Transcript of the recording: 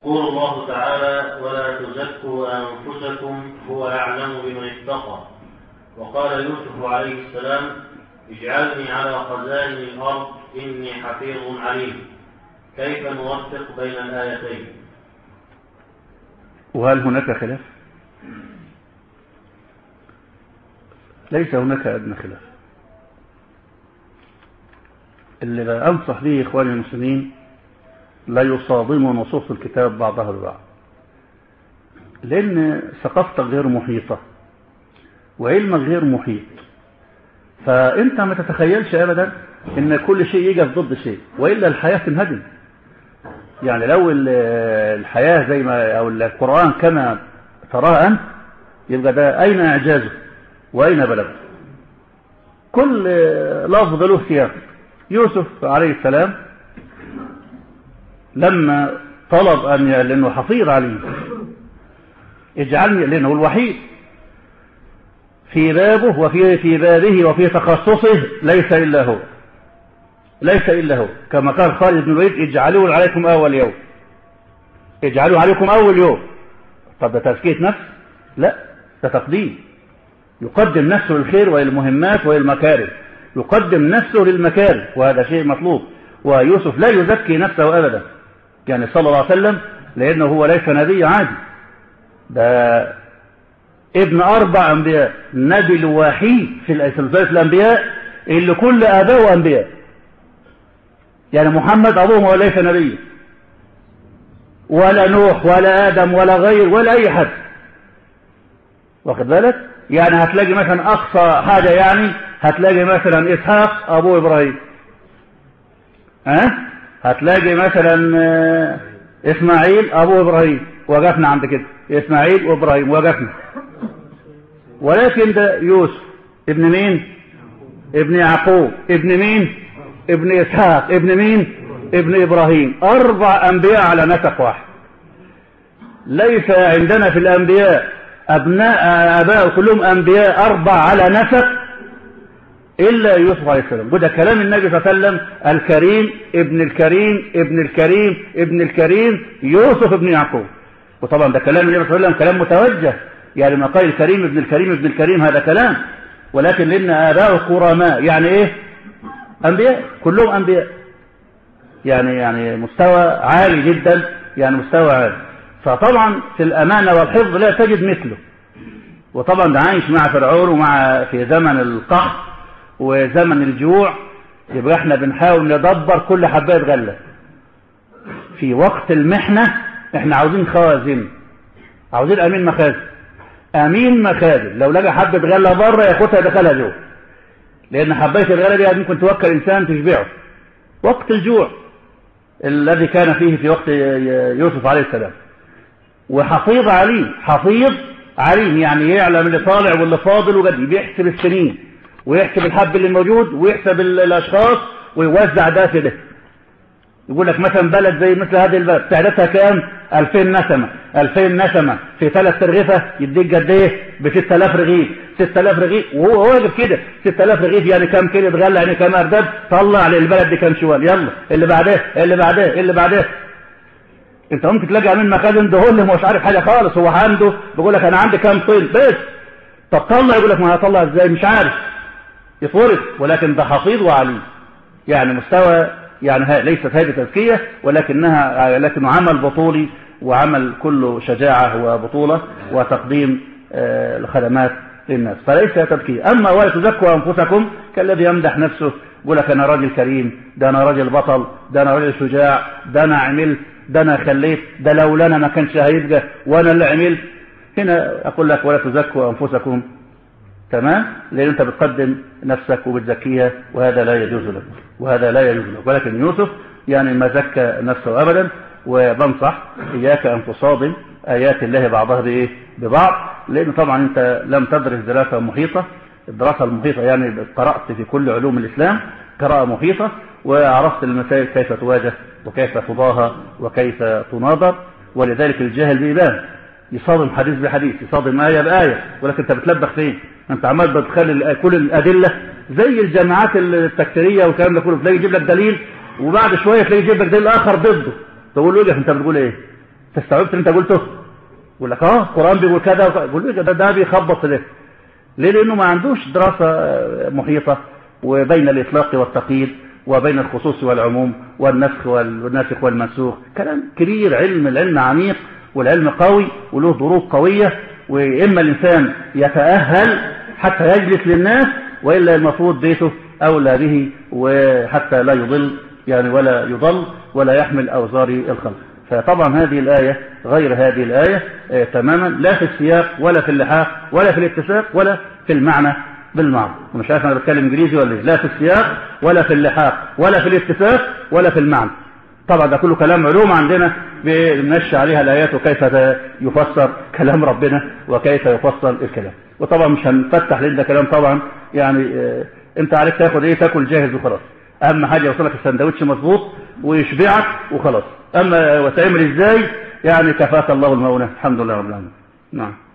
يقول الله تعالى ولا تزكوا أنفسكم هو أعلم بمن اتقى وقال يوسف عليه السلام اجعلني على خزائن الأرض إني حفيظ عليم كيف نوفق بين الآيتين وهل هناك خلاف ليس هناك أدنى خلاف اللي أنصح به إخواني المسلمين لا يصادم نصوص الكتاب بعضها البعض لأن ثقافتك غير محيطة وعلمك غير محيط فأنت ما تتخيلش أبدا إن كل شيء يجي ضد شيء وإلا الحياة تنهدم يعني لو الحياة زي ما أو القرآن كما تراه أنت يبقى ده أين إعجازه وأين بلغه كل لفظ له سياق يوسف عليه السلام لما طلب أن لأنه حفيظ عليه اجعلني لأنه الوحيد في بابه وفي في بابه وفي تخصصه ليس إلا هو ليس إلا هو كما قال خالد بن الوليد اجعلوه عليكم أول يوم اجعلوه عليكم أول يوم طب ده تزكية نفس لا ده تقديم يقدم نفسه للخير وللمهمات وللمكارم يقدم نفسه للمكارم وهذا شيء مطلوب ويوسف لا يزكي نفسه أبدا يعني صلى الله عليه وسلم لأنه هو ليس نبي عادي ده ابن أربع أنبياء النبي الوحيد في سلسلة الأنبياء اللي كل آباؤه أنبياء يعني محمد أبوه وليس نبي ولا نوح ولا آدم ولا غير ولا أي حد واخد بالك يعني هتلاقي مثلا أقصى حاجة يعني هتلاقي مثلا إسحاق أبو إبراهيم ها أه؟ هتلاقي مثلا إسماعيل أبو إبراهيم وقفنا عند كده إسماعيل وإبراهيم وقفنا ولكن ده يوسف ابن مين ابن يعقوب ابن مين ابن إسحاق ابن مين ابن إبراهيم أربع أنبياء على نسق واحد ليس عندنا في الأنبياء أبناء آباء كلهم أنبياء أربع على نسق إلا يوسف عليه السلام وده كلام النبي صلى الله عليه وسلم الكريم ابن الكريم ابن الكريم ابن الكريم يوسف ابن يعقوب وطبعا ده كلام النبي صلى الله عليه وسلم كلام متوجه يعني ما قال الكريم ابن الكريم ابن الكريم هذا كلام ولكن لأن آباء كرماء يعني إيه أنبياء كلهم أنبياء يعني يعني مستوى عالي جدا يعني مستوى عالي فطبعا في الأمانة والحفظ لا تجد مثله وطبعا ده عايش مع فرعون ومع في زمن القحط وزمن الجوع يبقى احنا بنحاول ندبر كل حبايه غله في وقت المحنه احنا عاوزين خوازن عاوزين امين مخازن امين مخازن لو لقى حبه غله بره ياخدها يدخلها جوه لان حبايه الغله دي ممكن توكل انسان تشبعه وقت الجوع الذي كان فيه في وقت يوسف عليه السلام وحفيظ عليم حفيظ عليم يعني يعلم اللي طالع واللي فاضل وجد بيحسب السنين ويحسب الحب اللي موجود ويحسب الاشخاص ويوزع ده في ده يقول لك مثلا بلد زي مثل هذه البلد سعرتها كام 2000 نسمة 2000 نسمة في ثلاث ترغيفة يديك قد ايه ب 6000 رغيف 6000 رغيف وهو واقف كده 6000 رغيف يعني كام كيلو غله يعني كام ارداب طلع للبلد دي كام شوال يلا اللي بعدها اللي بعدها اللي بعدها انت ممكن تلاقي امين مخازن ده هو اللي مش عارف حاجه خالص هو عنده بيقول لك انا عندي كام طين بس طب طلع يقول لك ما هطلع ازاي مش عارف يفرط ولكن ده حفيظ وعليم يعني مستوى يعني ليست هذه تزكية ولكنها لكن عمل بطولي وعمل كله شجاعة وبطولة وتقديم الخدمات للناس فليس تزكية أما ولا تزكوا أنفسكم كالذي يمدح نفسه يقول لك أنا راجل كريم ده أنا راجل بطل ده أنا راجل شجاع ده أنا عملت ده أنا خليت ده لولا أنا ما كانش هيبقى وأنا اللي عملت هنا أقول لك ولا تزكوا أنفسكم تمام لأن أنت بتقدم نفسك وبتزكيها وهذا لا يجوز لك وهذا لا يجوز لك ولكن يوسف يعني ما زكى نفسه أبدا وبنصح إياك أن تصادم آيات الله بعضها بإيه ببعض لأن طبعا أنت لم تدرس دراسة محيطة الدراسة المحيطة يعني قرأت في كل علوم الإسلام قراءة محيطة وعرفت المسائل كيف تواجه وكيف تضاهى وكيف تناظر ولذلك الجاهل بيبان يصادم حديث بحديث يصادم آية بآية ولكن أنت بتلبخ فين أنت عمال بتخلي كل الأدلة زي الجامعات التكفيرية والكلام ده كله تلاقي يجيب لك دليل وبعد شوية تلاقي يجيب لك دليل آخر ضده تقول له إيه أنت بتقول إيه تستوعبت اللي انت قلته يقول لك اه القران بيقول كذا يقول لك ده, ده بيخبط في ده ليه لانه ما عندوش دراسه محيطه وبين الاطلاق والتقييد وبين الخصوص والعموم والنسخ والناسخ والمنسوخ كلام كبير علم العلم عميق والعلم قوي وله ظروف قويه واما الانسان يتاهل حتى يجلس للناس والا المفروض بيته اولى به وحتى لا يضل يعني ولا يضل ولا يحمل اوزار الخلق فطبعا هذه الآية غير هذه الآية آه تماما لا في السياق ولا في اللحاق ولا في الاتساق ولا في المعنى بالمعنى ومش عارف أنا بتكلم إنجليزي ولا إيه لا في السياق ولا في اللحاق ولا في الاتساق ولا في المعنى طبعا ده كله كلام علوم عندنا بنمشي عليها الآيات وكيف يفسر كلام ربنا وكيف يفصل الكلام وطبعا مش هنفتح لان ده كلام طبعا يعني آه انت عليك تاخد ايه تاكل جاهز وخلاص اهم حاجه يوصلك السندوتش مظبوط ويشبعك وخلاص اما وتعمل ازاي يعني كفاك الله المولى الحمد لله رب العالمين نعم